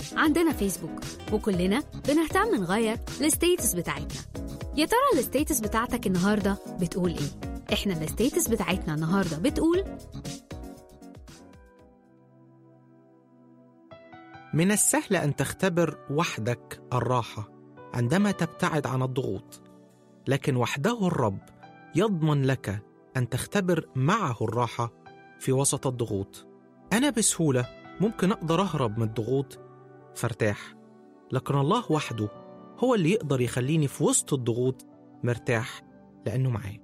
عندنا فيسبوك وكلنا بنهتم نغير الستيتس بتاعتنا يا ترى الستيتس بتاعتك النهارده بتقول ايه احنا الستيتس بتاعتنا النهارده بتقول من السهل ان تختبر وحدك الراحه عندما تبتعد عن الضغوط لكن وحده الرب يضمن لك ان تختبر معه الراحه في وسط الضغوط انا بسهوله ممكن اقدر اهرب من الضغوط فارتاح لكن الله وحده هو اللي يقدر يخليني في وسط الضغوط مرتاح لانه معايا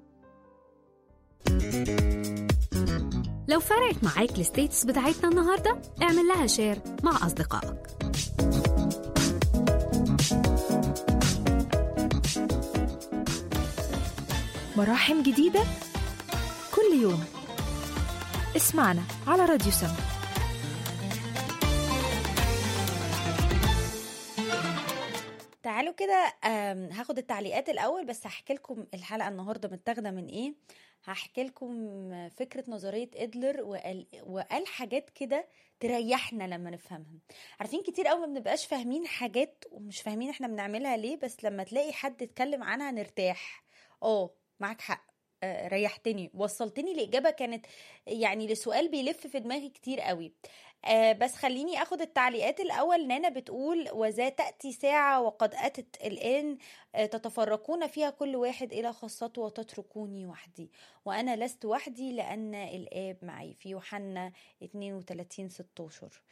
لو فرقت معاك الستيتس بتاعتنا النهارده اعمل لها شير مع اصدقائك مراحم جديدة كل يوم اسمعنا على راديو سما تعالوا كده آم، هاخد التعليقات الاول بس هحكي لكم الحلقه النهارده متاخده من ايه هحكي لكم فكره نظريه ادلر وقال, وقال حاجات كده تريحنا لما نفهمها عارفين كتير قوي ما بنبقاش فاهمين حاجات ومش فاهمين احنا بنعملها ليه بس لما تلاقي حد اتكلم عنها نرتاح اه معاك حق آه، ريحتني وصلتني لإجابة كانت يعني لسؤال بيلف في دماغي كتير قوي آه بس خليني اخد التعليقات الاول نانا بتقول وذا تاتي ساعه وقد اتت الان آه تتفرقون فيها كل واحد الى خاصته وتتركوني وحدي وانا لست وحدي لان الاب معي في يوحنا 32 16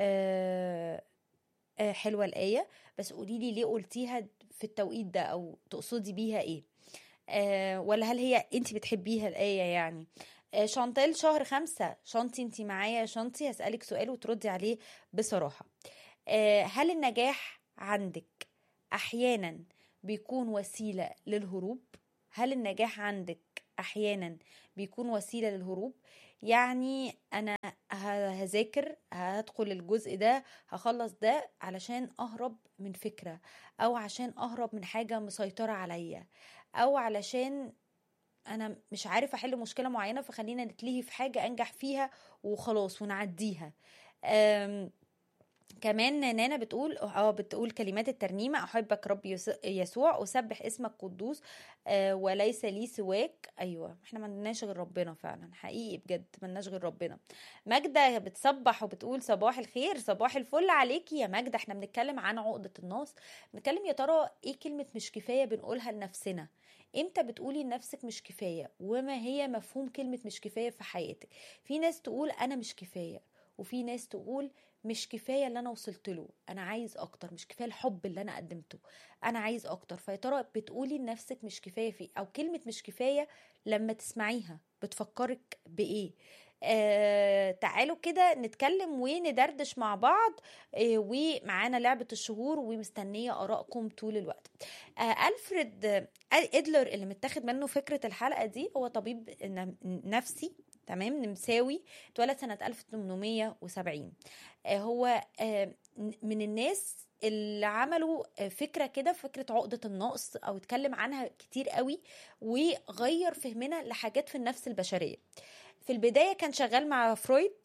آه آه حلوه الايه بس قولي لي ليه قلتيها في التوقيت ده او تقصدي بيها ايه آه ولا هل هي انت بتحبيها الايه يعني آه، شانتال شهر خمسة شانتي انتي معايا يا شانتي هسألك سؤال وتردي عليه بصراحة آه، هل النجاح عندك أحيانا بيكون وسيلة للهروب هل النجاح عندك أحيانا بيكون وسيلة للهروب يعني أنا ه- هذاكر هدخل الجزء ده هخلص ده علشان أهرب من فكرة أو عشان أهرب من حاجة مسيطرة عليا أو علشان انا مش عارف احل مشكله معينه فخلينا نتلهي في حاجه انجح فيها وخلاص ونعديها أم كمان نانا بتقول اه بتقول كلمات الترنيمة أحبك رب يس- يسوع أسبح اسمك قدوس آه وليس لي سواك أيوة احنا ما عندناش غير ربنا فعلا حقيقي بجد ما لناش غير ربنا ماجدة بتصبح وبتقول صباح الخير صباح الفل عليكي يا ماجدة احنا بنتكلم عن عقدة النص بنتكلم يا ترى ايه كلمة مش كفاية بنقولها لنفسنا امتى بتقولي لنفسك مش كفاية وما هي مفهوم كلمة مش كفاية في حياتك في ناس تقول أنا مش كفاية وفي ناس تقول مش كفايه اللي انا وصلت له انا عايز اكتر مش كفايه الحب اللي انا قدمته انا عايز اكتر فيا ترى بتقولي لنفسك مش كفايه في او كلمه مش كفايه لما تسمعيها بتفكرك بايه آه تعالوا كده نتكلم وندردش مع بعض آه ومعانا لعبة الشهور ومستنية آرائكم طول الوقت آه ألفريد آه إدلر اللي متاخد منه فكرة الحلقة دي هو طبيب ن- نفسي تمام نمساوي اتولد سنة 1870 آه، هو آه، من الناس اللي عملوا آه، فكرة كده فكرة عقدة النقص أو اتكلم عنها كتير قوي وغير فهمنا لحاجات في النفس البشرية في البداية كان شغال مع فرويد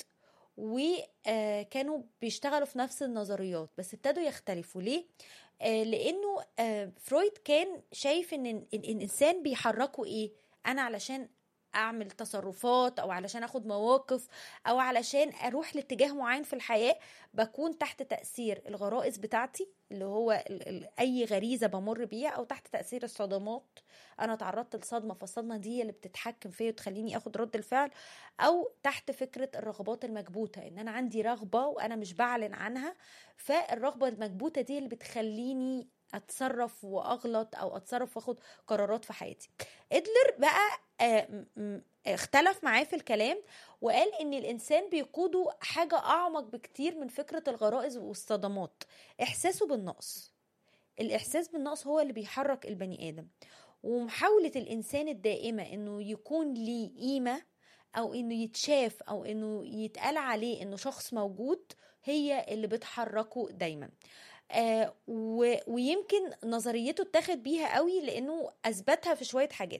وكانوا بيشتغلوا في نفس النظريات بس ابتدوا يختلفوا ليه؟ آه، لأنه آه، فرويد كان شايف إن إن- إن الإنسان بيحركه إيه؟ أنا علشان اعمل تصرفات او علشان اخد مواقف او علشان اروح لاتجاه معين في الحياه بكون تحت تاثير الغرائز بتاعتي اللي هو ال- ال- اي غريزه بمر بيها او تحت تاثير الصدمات انا تعرضت لصدمه فالصدمه دي هي اللي بتتحكم فيا وتخليني اخد رد الفعل او تحت فكره الرغبات المكبوته ان انا عندي رغبه وانا مش بعلن عنها فالرغبه المكبوته دي اللي بتخليني اتصرف واغلط او اتصرف واخد قرارات في حياتي ادلر بقى آه، م- م- اختلف معاه في الكلام وقال ان الانسان بيقوده حاجه اعمق بكتير من فكره الغرائز والصدمات احساسه بالنقص الاحساس بالنقص هو اللي بيحرك البني ادم ومحاوله الانسان الدائمه انه يكون ليه قيمه او انه يتشاف او انه يتقال عليه انه شخص موجود هي اللي بتحركه دايما آه و- ويمكن نظريته اتاخد بيها قوي لانه اثبتها في شويه حاجات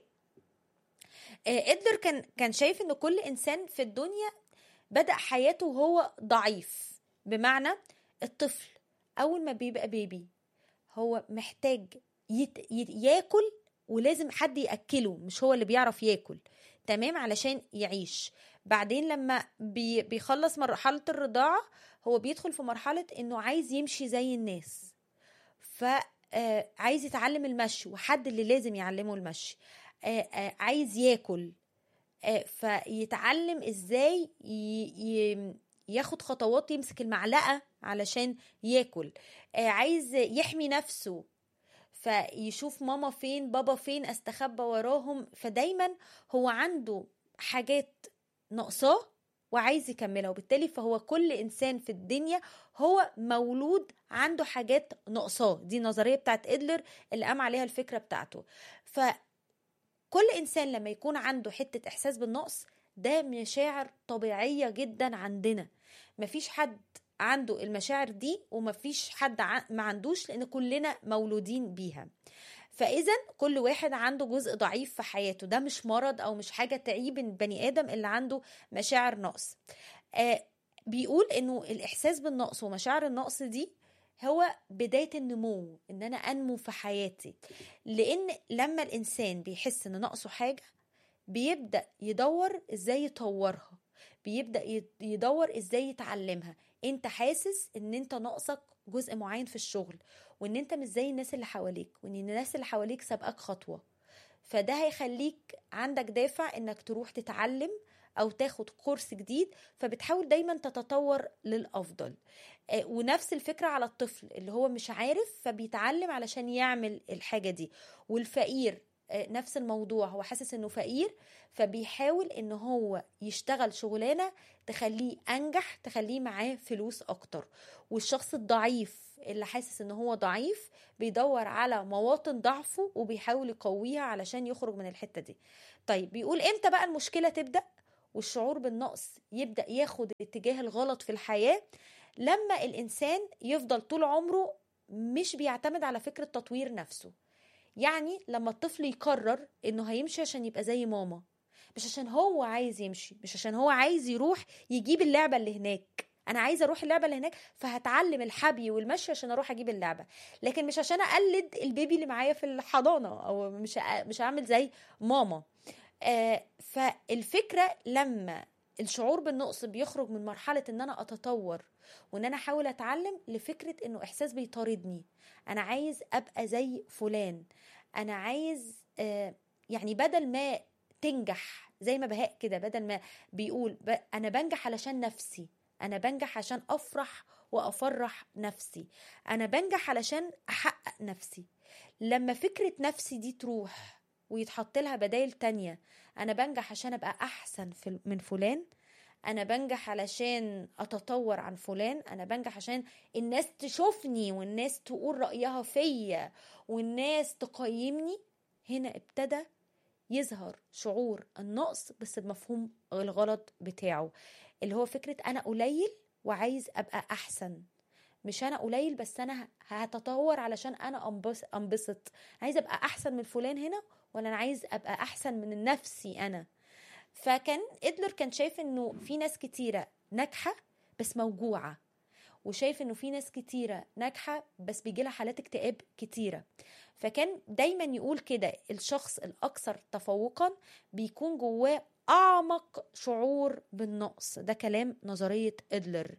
آه ادلر كان كان شايف ان كل انسان في الدنيا بدا حياته وهو ضعيف بمعنى الطفل اول ما بيبقى بيبي هو محتاج يت... يت... ياكل ولازم حد ياكله مش هو اللي بيعرف ياكل تمام علشان يعيش بعدين لما بي... بيخلص مرحله الرضاعه هو بيدخل في مرحله انه عايز يمشي زي الناس ف آه، عايز يتعلم المشي وحد اللي لازم يعلمه المشي آه، آه، عايز ياكل آه، فيتعلم ازاي ي- ي- ياخد خطوات يمسك المعلقة علشان ياكل آه، عايز يحمي نفسه فيشوف ماما فين بابا فين استخبى وراهم فدايما هو عنده حاجات ناقصاه وعايز يكملها وبالتالي فهو كل انسان في الدنيا هو مولود عنده حاجات ناقصاه دي النظريه بتاعت ادلر اللي قام عليها الفكره بتاعته فكل انسان لما يكون عنده حته احساس بالنقص ده مشاعر طبيعيه جدا عندنا مفيش حد عنده المشاعر دي ومفيش حد ع- ما عندوش لان كلنا مولودين بيها فاذا كل واحد عنده جزء ضعيف في حياته ده مش مرض او مش حاجه تعيب البني ادم اللي عنده مشاعر نقص آه بيقول انه الاحساس بالنقص ومشاعر النقص دي هو بدايه النمو ان انا انمو في حياتي لان لما الانسان بيحس ان ناقصه حاجه بيبدا يدور ازاي يطورها بيبدا يد- يدور ازاي يتعلمها انت حاسس ان انت ناقصك جزء معين في الشغل وان انت مش زي الناس اللي حواليك وان الناس اللي حواليك سابقاك خطوه فده هيخليك عندك دافع انك تروح تتعلم او تاخد كورس جديد فبتحاول دايما تتطور للافضل آه، ونفس الفكره على الطفل اللي هو مش عارف فبيتعلم علشان يعمل الحاجه دي والفقير آه، نفس الموضوع هو حاسس انه فقير فبيحاول ان هو يشتغل شغلانه تخليه انجح تخليه معاه فلوس اكتر والشخص الضعيف اللي حاسس ان هو ضعيف بيدور على مواطن ضعفه وبيحاول يقويها علشان يخرج من الحته دي طيب بيقول امتى بقى المشكله تبدا والشعور بالنقص يبدا ياخد الاتجاه الغلط في الحياه لما الانسان يفضل طول عمره مش بيعتمد على فكره تطوير نفسه يعني لما الطفل يقرر انه هيمشي عشان يبقى زي ماما مش عشان هو عايز يمشي مش عشان هو عايز يروح يجيب اللعبه اللي هناك انا عايزه اروح اللعبه اللي هناك فهتعلم الحبي والمشي عشان اروح اجيب اللعبه لكن مش عشان اقلد البيبي اللي معايا في الحضانه او مش أ- مش هعمل زي ماما آه فالفكره لما الشعور بالنقص بيخرج من مرحله ان انا اتطور وان انا احاول اتعلم لفكره انه احساس بيطاردني انا عايز ابقى زي فلان انا عايز آه يعني بدل ما تنجح زي ما بهاء كده بدل ما بيقول ب... انا بنجح علشان نفسي انا بنجح عشان افرح وافرح نفسي انا بنجح علشان احقق نفسي لما فكرة نفسي دي تروح ويتحط لها بدايل تانية انا بنجح عشان ابقى احسن في من فلان انا بنجح علشان اتطور عن فلان انا بنجح عشان الناس تشوفني والناس تقول رأيها فيا والناس تقيمني هنا ابتدى يظهر شعور النقص بس بمفهوم الغلط بتاعه اللي هو فكرة أنا قليل وعايز أبقى أحسن مش أنا قليل بس أنا هتطور علشان أنا أنبس- أنبسط عايز أبقى أحسن من فلان هنا ولا أنا عايز أبقى أحسن من نفسي أنا فكان إدلر كان شايف إنه في ناس كتيرة ناجحة بس موجوعة وشايف إنه في ناس كتيرة ناجحة بس بيجيلها حالات اكتئاب كتيرة فكان دايما يقول كده الشخص الأكثر تفوقا بيكون جواه أعمق شعور بالنقص ده كلام نظرية إدلر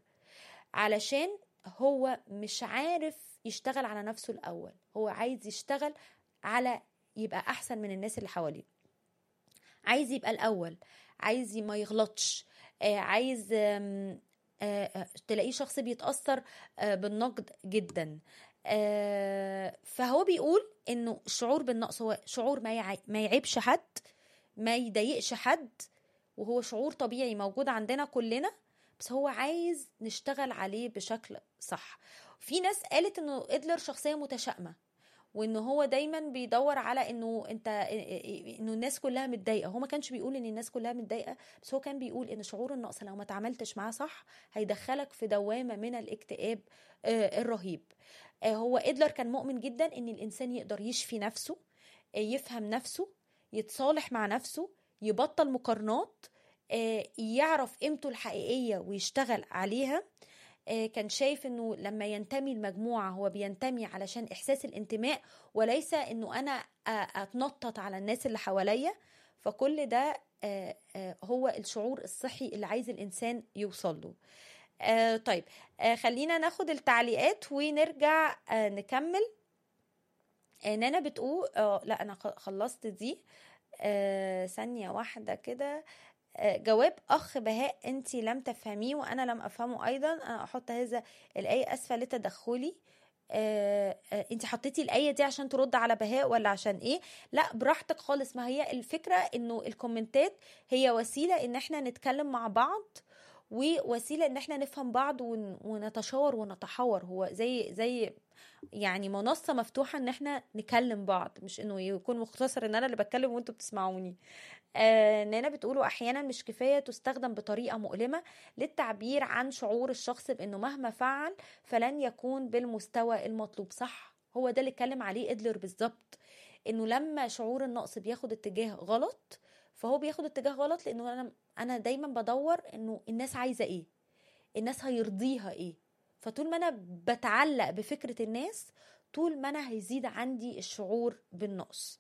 علشان هو مش عارف يشتغل على نفسه الأول هو عايز يشتغل على يبقى أحسن من الناس اللي حواليه عايز يبقى الأول عايز ما يغلطش آه، عايز آم، آه، آه، تلاقيه شخص بيتأثر آه، بالنقد جدا آه، فهو بيقول انه الشعور بالنقص هو شعور ما يع- ما يعيبش حد ما يضايقش حد وهو شعور طبيعي موجود عندنا كلنا بس هو عايز نشتغل عليه بشكل صح في ناس قالت انه ادلر شخصيه متشائمه وان هو دايما بيدور على انه انت انه الناس كلها متضايقه هو ما كانش بيقول ان الناس كلها متضايقه بس هو كان بيقول ان شعور النقص لو ما تعاملتش معاه صح هيدخلك في دوامه من الاكتئاب آه، الرهيب آه، هو ادلر كان مؤمن جدا ان الانسان يقدر يشفي نفسه آه، يفهم نفسه يتصالح مع نفسه يبطل مقارنات آه، يعرف قيمته الحقيقيه ويشتغل عليها آه، كان شايف انه لما ينتمي لمجموعه هو بينتمي علشان احساس الانتماء وليس انه انا أ- اتنطط على الناس اللي حواليا فكل ده آه، آه، هو الشعور الصحي اللي عايز الانسان يوصل له آه، طيب آه، خلينا ناخد التعليقات ونرجع آه، نكمل آه، نانا بتقول اه لا انا خ- خلصت دي آه، ثانية واحدة كده آه، جواب أخ بهاء أنت لم تفهميه وأنا لم أفهمه أيضا أنا أحط هذا الآية أسفل لتدخلي آه، آه، انت حطيتي الآية دي عشان ترد على بهاء ولا عشان ايه لا براحتك خالص ما هي الفكرة انه الكومنتات هي وسيلة ان احنا نتكلم مع بعض ووسيلة ان احنا نفهم بعض ون- ونتشاور ونتحاور هو زي زي يعني منصة مفتوحة ان احنا نكلم بعض مش انه يكون مختصر ان انا اللي بتكلم وانتوا بتسمعوني آه نانا بتقولوا احيانا مش كفاية تستخدم بطريقة مؤلمة للتعبير عن شعور الشخص بانه مهما فعل فلن يكون بالمستوى المطلوب صح هو ده اللي اتكلم عليه ادلر بالظبط انه لما شعور النقص بياخد اتجاه غلط فهو بياخد اتجاه غلط لانه انا انا دايما بدور انه الناس عايزه ايه الناس هيرضيها ايه فطول ما انا بتعلق بفكره الناس طول ما انا هيزيد عندي الشعور بالنقص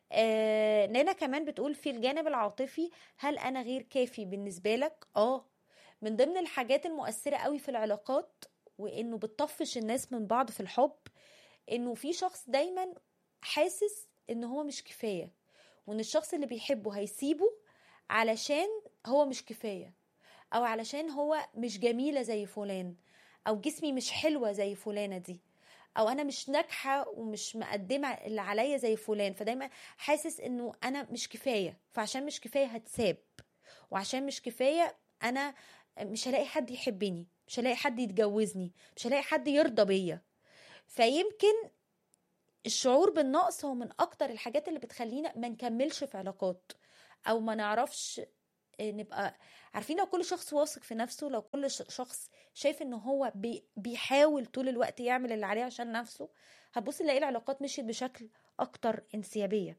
آه نانا كمان بتقول في الجانب العاطفي هل انا غير كافي بالنسبه لك اه من ضمن الحاجات المؤثره قوي في العلاقات وانه بتطفش الناس من بعض في الحب انه في شخص دايما حاسس ان هو مش كفايه وان الشخص اللي بيحبه هيسيبه علشان هو مش كفايه او علشان هو مش جميله زي فلان او جسمي مش حلوه زي فلانه دي او انا مش ناجحه ومش مقدمه اللي عليا زي فلان فدايما حاسس انه انا مش كفايه فعشان مش كفايه هتساب وعشان مش كفايه انا مش هلاقي حد يحبني مش هلاقي حد يتجوزني مش هلاقي حد يرضى بيا فيمكن الشعور بالنقص هو من اكتر الحاجات اللي بتخلينا ما نكملش في علاقات او ما نعرفش نبقى عارفين لو كل شخص واثق في نفسه لو كل ش- شخص شايف ان هو بي بيحاول طول الوقت يعمل اللي عليه عشان نفسه هتبص تلاقي العلاقات مشيت بشكل اكتر انسيابيه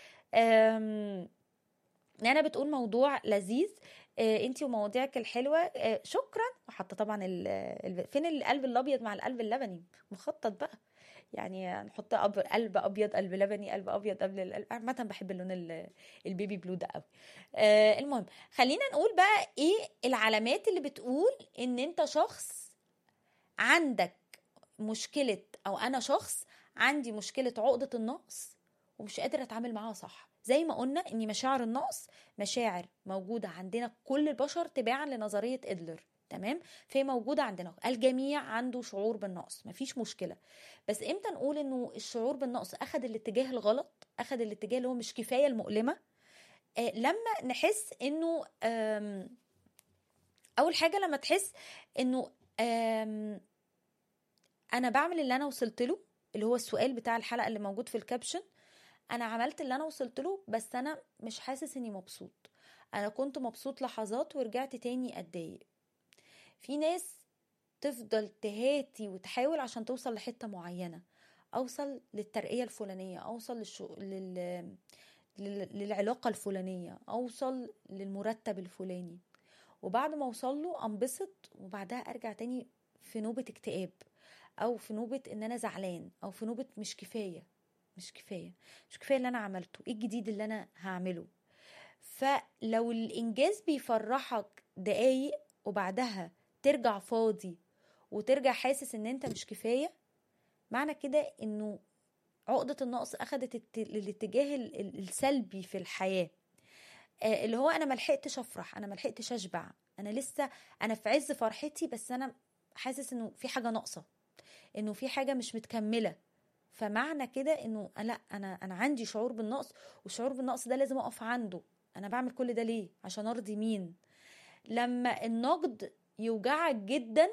أم... انا بتقول موضوع لذيذ آه، انتي ومواضيعك الحلوه آه، شكرا وحاطه طبعا ال... ال... فين القلب الابيض مع القلب اللبني مخطط بقى يعني نحط أب... قلب ابيض قلب لبني قلب ابيض قبل القلب عامه بحب اللون ال... البيبي بلو ده قوي آه المهم خلينا نقول بقى ايه العلامات اللي بتقول ان انت شخص عندك مشكله او انا شخص عندي مشكله عقده النقص ومش قادر اتعامل معاها صح زي ما قلنا ان مشاعر النقص مشاعر موجوده عندنا كل البشر تباعا لنظريه ادلر تمام فهي موجوده عندنا الجميع عنده شعور بالنقص مفيش مشكله بس امتى نقول انه الشعور بالنقص اخذ الاتجاه الغلط اخذ الاتجاه اللي هو مش كفايه المؤلمه آه لما نحس انه آم، اول حاجه لما تحس انه آم، انا بعمل اللي انا وصلت له اللي هو السؤال بتاع الحلقه اللي موجود في الكابشن انا عملت اللي انا وصلت له بس انا مش حاسس اني مبسوط انا كنت مبسوط لحظات ورجعت تاني اتضايق في ناس تفضل تهاتي وتحاول عشان توصل لحته معينه اوصل للترقيه الفلانيه اوصل للشو... لل... لل... للعلاقه الفلانيه اوصل للمرتب الفلاني وبعد ما اوصل له انبسط وبعدها ارجع تاني في نوبه اكتئاب او في نوبه ان انا زعلان او في نوبه مش كفايه مش كفايه مش كفايه اللي انا عملته ايه الجديد اللي انا هعمله فلو الانجاز بيفرحك دقايق وبعدها ترجع فاضي وترجع حاسس ان انت مش كفايه معنى كده انه عقدة النقص أخدت الت- الاتجاه ال- ال- السلبي في الحياة آه، اللي هو أنا ملحقتش أفرح أنا ملحقتش أشبع أنا لسه أنا في عز فرحتي بس أنا حاسس إنه في حاجة ناقصة إنه في حاجة مش متكملة فمعنى كده إنه لا أنا أنا عندي شعور بالنقص والشعور بالنقص ده لازم أقف عنده أنا بعمل كل ده ليه عشان أرضي مين لما النقد يوجعك جدا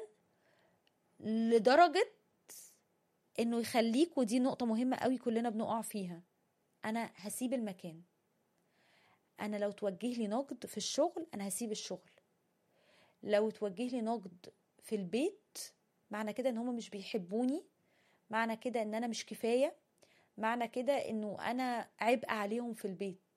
لدرجة انه يخليك ودي نقطة مهمة قوي كلنا بنقع فيها انا هسيب المكان انا لو توجه لي نقد في الشغل انا هسيب الشغل لو توجه لي نقد في البيت معنى كده ان هما مش بيحبوني معنى كده ان انا مش كفاية معنى كده انه انا عبء عليهم في البيت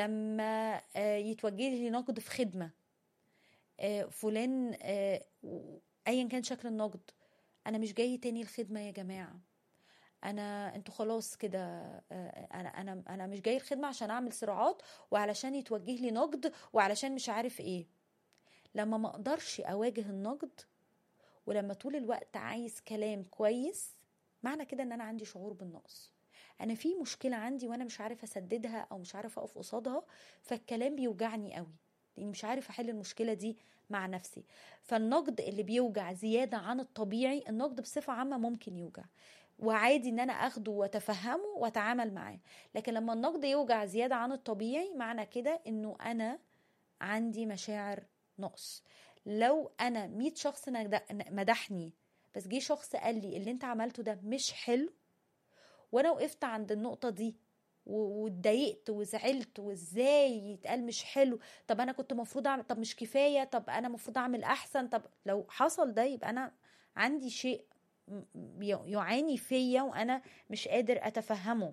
لما آه، يتوجه لي نقد في خدمة آه، فلان آه، ايا كان شكل النقد انا مش جاي تاني الخدمه يا جماعه انا انتوا خلاص كده آه، انا انا انا مش جاي الخدمه عشان اعمل صراعات وعلشان يتوجه لي نقد وعلشان مش عارف ايه لما ما اقدرش اواجه النقد ولما طول الوقت عايز كلام كويس معنى كده ان انا عندي شعور بالنقص انا في مشكله عندي وانا مش عارف اسددها او مش عارف اقف قصادها فالكلام بيوجعني قوي لاني مش عارف احل المشكله دي مع نفسي فالنقد اللي بيوجع زياده عن الطبيعي النقد بصفه عامه ممكن يوجع وعادي ان انا اخده واتفهمه واتعامل معاه لكن لما النقد يوجع زياده عن الطبيعي معنى كده انه انا عندي مشاعر نقص لو انا 100 شخص نجد- مدحني بس جه شخص قال لي اللي انت عملته ده مش حلو وانا وقفت عند النقطه دي و- واتضايقت وزعلت وازاي يتقال مش حلو طب انا كنت المفروض اعمل طب مش كفايه طب انا المفروض اعمل احسن طب لو حصل ده يبقى انا عندي شيء م- ي- يعاني فيا وانا مش قادر اتفهمه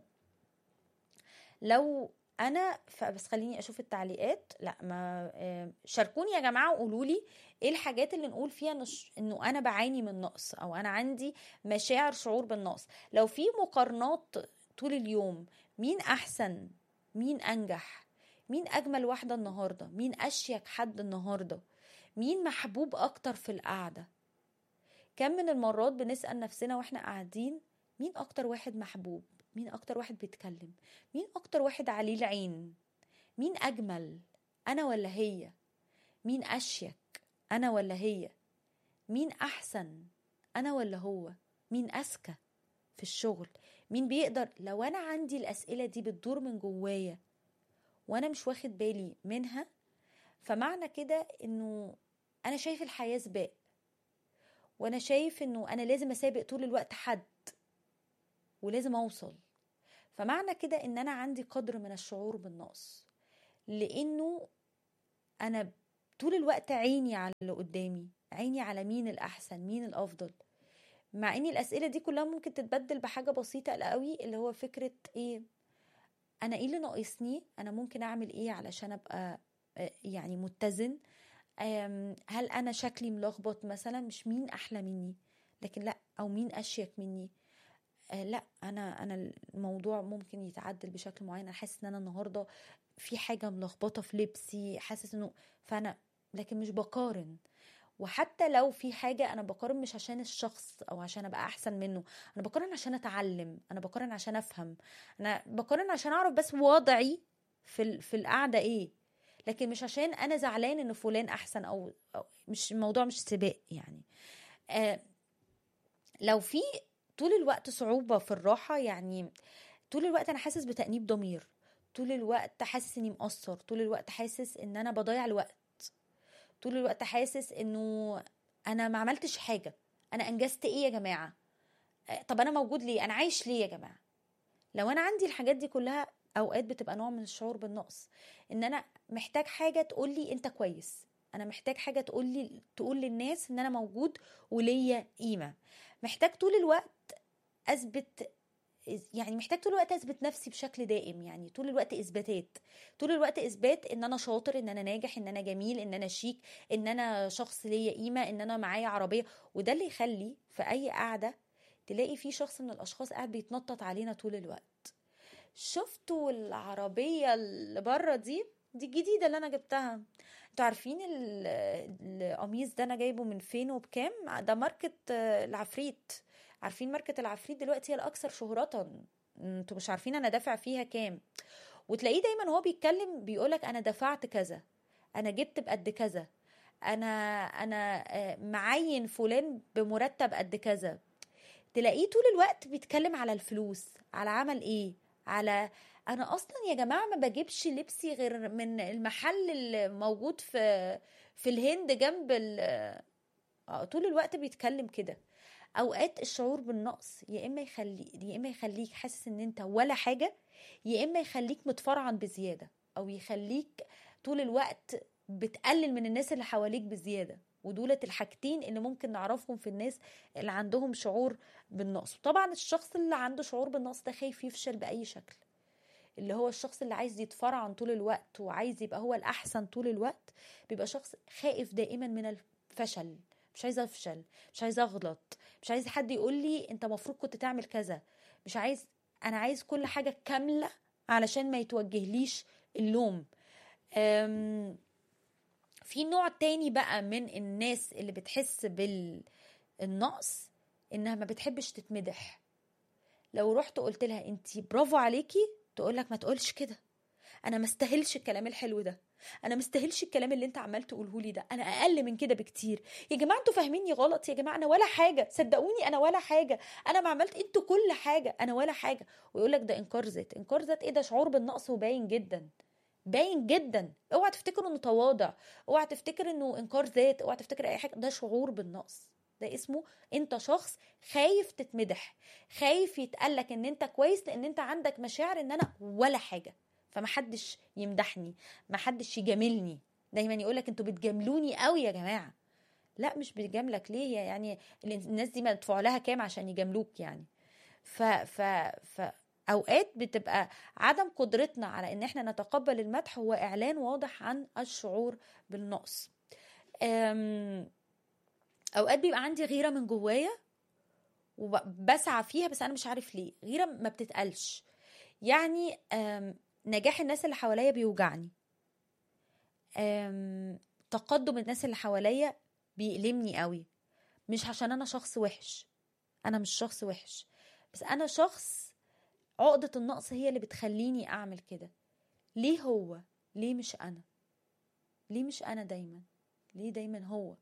لو انا فبس خليني اشوف التعليقات لا ما آه، شاركوني يا جماعه وقولوا لي ايه الحاجات اللي نقول فيها نش... انه انا بعاني من نقص او انا عندي مشاعر شعور بالنقص لو في مقارنات طول اليوم مين احسن مين انجح مين اجمل واحده النهارده مين اشيك حد النهارده مين محبوب اكتر في القعده كم من المرات بنسال نفسنا واحنا قاعدين مين اكتر واحد محبوب مين اكتر واحد بيتكلم مين اكتر واحد عليه العين مين اجمل انا ولا هي مين اشيك انا ولا هي مين احسن انا ولا هو مين اذكى في الشغل مين بيقدر لو انا عندي الاسئله دي بتدور من جوايا وانا مش واخد بالي منها فمعنى كده انه انا شايف الحياه سباق وانا شايف انه انا لازم اسابق طول الوقت حد ولازم اوصل فمعنى كده ان انا عندي قدر من الشعور بالنقص لانه انا طول الوقت عيني على اللي قدامي عيني على مين الاحسن مين الافضل مع ان الاسئله دي كلها ممكن تتبدل بحاجه بسيطه قوي اللي هو فكره ايه انا ايه اللي ناقصني انا ممكن اعمل ايه علشان ابقى آه، يعني متزن آم، هل انا شكلي ملخبط مثلا مش مين احلى مني لكن لا او مين اشيك مني آه لا انا انا الموضوع ممكن يتعدل بشكل معين انا حاسس ان انا النهارده في حاجه ملخبطه في لبسي حاسس انه فانا لكن مش بقارن وحتى لو في حاجة أنا بقارن مش عشان الشخص أو عشان أبقى أحسن منه أنا بقارن عشان أتعلم أنا بقارن عشان أفهم أنا بقارن عشان أعرف بس وضعي في ال- في القعدة إيه لكن مش عشان أنا زعلان إن فلان أحسن أو, أو مش الموضوع مش سباق يعني آه لو في طول الوقت صعوبة في الراحة يعني طول الوقت أنا حاسس بتأنيب ضمير طول الوقت حاسس إني مقصر طول الوقت حاسس إن أنا بضيع الوقت طول الوقت حاسس إنه أنا ما عملتش حاجة أنا أنجزت إيه يا جماعة آه، طب أنا موجود ليه أنا عايش ليه يا جماعة لو أنا عندي الحاجات دي كلها أوقات بتبقى نوع من الشعور بالنقص إن أنا محتاج حاجة تقول لي أنت كويس أنا محتاج حاجة تقول لي تقول للناس إن أنا موجود وليا قيمة محتاج طول الوقت اثبت يعني محتاج طول الوقت اثبت نفسي بشكل دائم يعني طول الوقت اثباتات طول الوقت اثبات ان انا شاطر ان انا ناجح ان انا جميل ان انا شيك ان انا شخص ليا قيمه ان انا معايا عربيه وده اللي يخلي في اي قعده تلاقي في شخص من الاشخاص قاعد بيتنطط علينا طول الوقت شفتوا العربيه اللي بره دي دي الجديده اللي انا جبتها انتوا عارفين ال- القميص ده انا جايبه من فين وبكام ده ماركه آه، العفريت عارفين ماركه العفريت دلوقتي هي الاكثر شهرة انتوا مش عارفين انا دافع فيها كام وتلاقيه دايما هو بيتكلم بيقولك انا دفعت كذا انا جبت بقد كذا انا انا آه، معين فلان بمرتب قد كذا تلاقيه طول الوقت بيتكلم على الفلوس على عمل ايه على انا اصلا يا جماعه ما بجيبش لبسي غير من المحل اللي موجود في في الهند جنب ال آه، طول الوقت بيتكلم كده اوقات الشعور بالنقص يا اما يخلي يا اما يخليك حاسس ان انت ولا حاجه يا اما يخليك متفرعن بزياده او يخليك طول الوقت بتقلل من الناس اللي حواليك بزياده ودولت الحاجتين اللي ممكن نعرفهم في الناس اللي عندهم شعور بالنقص طبعا الشخص اللي عنده شعور بالنقص ده خايف يفشل باي شكل اللي هو الشخص اللي عايز يتفرعن طول الوقت وعايز يبقى هو الاحسن طول الوقت بيبقى شخص خائف دائما من الفشل مش عايزه افشل مش عايزه اغلط مش عايز حد يقول لي انت المفروض كنت تعمل كذا مش عايز انا عايز كل حاجه كامله علشان ما يتوجهليش اللوم أم، في نوع تاني بقى من الناس اللي بتحس بالنقص انها ما بتحبش تتمدح لو رحت قلت لها انت برافو عليكي تقول لك ما تقولش كده انا ما استاهلش الكلام الحلو ده انا ما استاهلش الكلام اللي انت عمال تقوله لي ده انا اقل من كده بكتير يا جماعه انتوا فاهميني غلط يا جماعه انا ولا حاجه صدقوني انا ولا حاجه انا ما عملت انتوا كل حاجه انا ولا حاجه ويقول لك ده انكار ذات انكار ذات ايه ده شعور بالنقص وباين جدا باين جدا اوعى تفتكر انه تواضع اوعى تفتكر انه انكار ذات اوعى تفتكر اي حاجه ده شعور بالنقص ده اسمه انت شخص خايف تتمدح خايف يتقالك ان انت كويس لان انت عندك مشاعر ان انا ولا حاجه فمحدش يمدحني محدش يجاملني دايما يقولك انتوا بتجاملوني قوي يا جماعه لا مش بتجاملك ليه يعني الناس دي مدفوع لها كام عشان يجاملوك يعني ف ف ف اوقات بتبقى عدم قدرتنا على ان احنا نتقبل المدح هو اعلان واضح عن الشعور بالنقص أم، اوقات بيبقى عندي غيره من جوايا وبسعى فيها بس انا مش عارف ليه غيره ما بتتقالش يعني أم، نجاح الناس اللي حواليا بيوجعني أم، تقدم الناس اللي حواليا بيألمني قوي مش عشان انا شخص وحش انا مش شخص وحش بس انا شخص عقدة النقص هي اللي بتخليني اعمل كده ليه هو ليه مش انا ليه مش انا دايما ليه دايما هو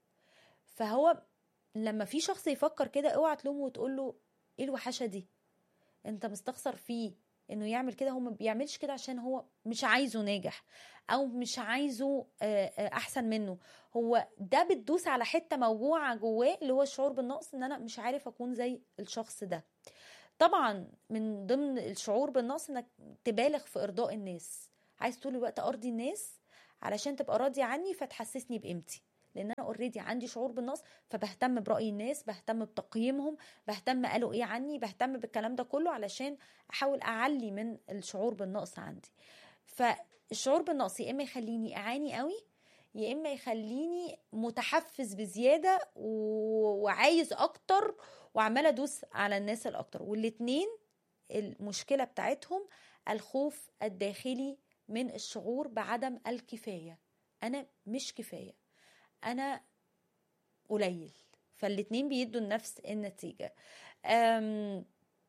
فهو لما في شخص يفكر كده اوعى تلومه وتقول له ايه الوحشه دي انت مستخسر فيه انه يعمل كده هو ما بيعملش كده عشان هو مش عايزه ناجح او مش عايزه آه، آه، احسن منه هو ده بتدوس على حته موجوعه جواه اللي هو الشعور بالنقص ان انا مش عارف اكون زي الشخص ده طبعا من ضمن الشعور بالنقص انك تبالغ في ارضاء الناس عايز طول الوقت ارضي الناس علشان تبقى راضي عني فتحسسني بقيمتي لان انا اوريدي عندي شعور بالنقص فبهتم براي الناس بهتم بتقييمهم بهتم قالوا ايه عني بهتم بالكلام ده كله علشان احاول اعلي من الشعور بالنقص عندي فالشعور بالنقص يا اما يخليني اعاني قوي يا اما يخليني متحفز بزياده و- وعايز اكتر وعماله ادوس على الناس الاكتر والاتنين المشكله بتاعتهم الخوف الداخلي من الشعور بعدم الكفايه انا مش كفايه انا قليل فالاتنين بيدوا نفس النتيجه أم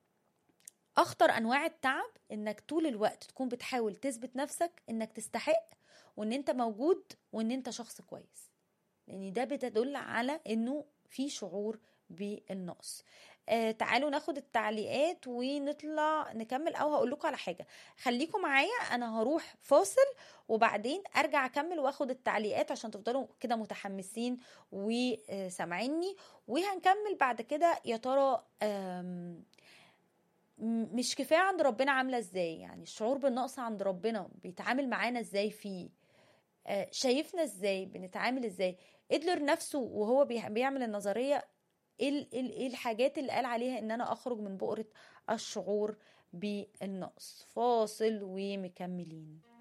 اخطر انواع التعب انك طول الوقت تكون بتحاول تثبت نفسك انك تستحق وان انت موجود وان انت شخص كويس لان ده بتدل على انه في شعور بالنقص آه تعالوا ناخد التعليقات ونطلع نكمل او هقول لكم على حاجه خليكم معايا انا هروح فاصل وبعدين ارجع اكمل واخد التعليقات عشان تفضلوا كده متحمسين وسامعيني وهنكمل بعد كده يا ترى آم، م- مش كفايه عند ربنا عامله ازاي يعني الشعور بالنقص عند ربنا بيتعامل معانا ازاي فيه آه، شايفنا ازاي بنتعامل ازاي ادلر نفسه وهو بيح- بيعمل النظريه ايه ال- ايه ال- إيه الحاجات اللي قال عليها ان انا اخرج من بؤره الشعور بالنقص فاصل ومكملين